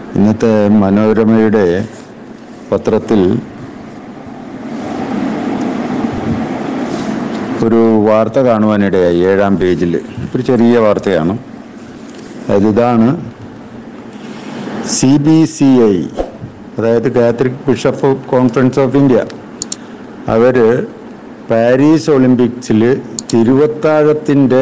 ഇന്നത്തെ മനോരമയുടെ പത്രത്തിൽ ഒരു വാർത്ത കാണുവാനിടയായി ഏഴാം പേജിൽ ഒരു ചെറിയ വാർത്തയാണ് അതായത് ഇതാണ് സി ബി സി ഐ അതായത് Catholic bishop of conference of India അവർ പാരീസ് ഒളിമ്പിക്സിൽ തിരുവത്താഴത്തിൻ്റെ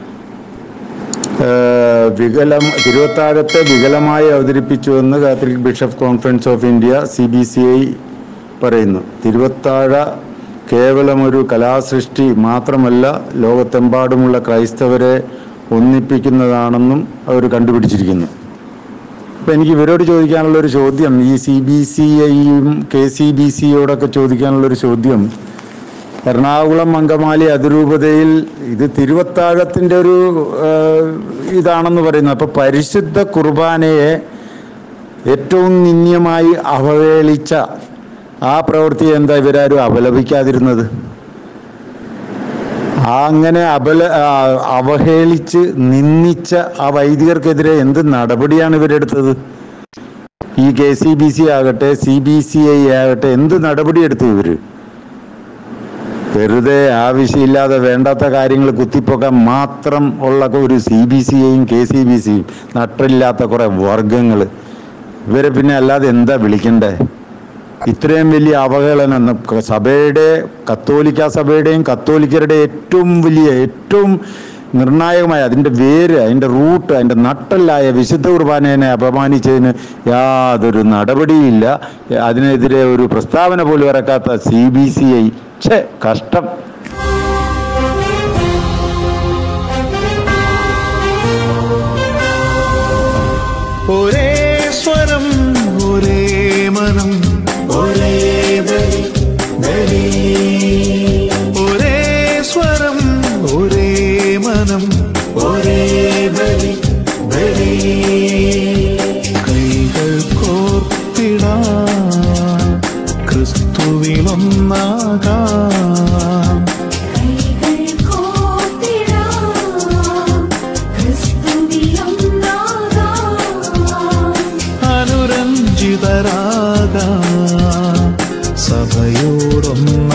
ഏഹ് വികലം തിരുവത്താഴത്തെ വികലമായി അവതരിപ്പിച്ചുവെന്ന് Catholic bishop conference of India C B C I പറയുന്നു തിരുവത്താഴ കേവലം ഒരു കലാസൃഷ്ടി മാത്രമല്ല ലോകത്തെമ്പാടുമുള്ള ക്രൈസ്തവരെ ഒന്നിപ്പിക്കുന്നതാണെന്നും അവർ കണ്ടുപിടിച്ചിരിക്കുന്നു അപ്പം എനിക്ക് ഇവരോട് ചോദിക്കാനുള്ള ഒരു ചോദ്യം ഈ സി ബി സി ഐയും കെ സി ബി സിയോടൊക്കെ ചോദിക്കാനുള്ള ഒരു ചോദ്യം എറണാകുളം അങ്കമാലി അതിരൂപതയിൽ ഇത് തിരുവത്താഴത്തിൻ്റെ ഒരു ഏഹ്, ഇതാണെന്ന് പറയുന്നു അപ്പൊ പരിശുദ്ധ കുർബാനയെ ഏറ്റവും നിന്ദ്യമായി അവഹേളിച്ച ആ പ്രവൃത്തി എന്താ ഇവരാരും അപലപിക്കാതിരുന്നത് ആ അങ്ങനെ അപല ആ, അവഹേളിച്ച് നിന്ദിച്ച ആ വൈദികർക്കെതിരെ എന്ത് നടപടിയാണ് ഇവരെടുത്തത് ഈ കെ സി ബി സി ആകട്ടെ സി ബി സി ഐ ആകട്ടെ എന്ത് നടപടിയെടുത്തു ഇവര് വെറുതെ ആവശ്യമില്ലാതെ വേണ്ടാത്ത കാര്യങ്ങൾ കുത്തിപ്പൊക്കാൻ മാത്രം ഉള്ള ഒരു സി ബി സി ഐയും കെ സി ബി സിയും നട്ടില്ലാത്ത കുറെ വർഗങ്ങൾ ഇവരെ പിന്നെ അല്ലാതെ എന്താ വിളിക്കണ്ടേ ഇത്രയും വലിയ അവഹേളനം ന- സഭയുടെ കത്തോലിക്ക സഭയുടെയും കത്തോലിക്കരുടെ ഏറ്റവും വലിയ ഏറ്റവും നിർണായകമായ അതിൻ്റെ വേര് അതിൻ്റെ റൂട്ട് അതിൻ്റെ നട്ടല്ലായ വിശുദ്ധ കുർബാനയെ അപമാനിച്ചതിന് യാതൊരു നടപടിയില്ല അതിനെതിരെ ഒരു പ്രസ്താവന പോലും ഇറക്കാത്ത സി ബി സി ഐ ഛേ കഷ്ടം ഒരേ സ്വരം ഒരേ മനം ഒരേ ബലി ബലി ഒരേ സ്വരം ഒരേ മനം ഒരേ ബലി ബലി കൈകൾ കോർത്തിടാൻ ക്രിസ്തുവിലൊന്നാകാം കൈകൾ കോർത്തിടാം ക്രിസ്തുവിലൊന്നാകാം അനുരഞ്ജിതരാകാം സഭയോടൊന്ന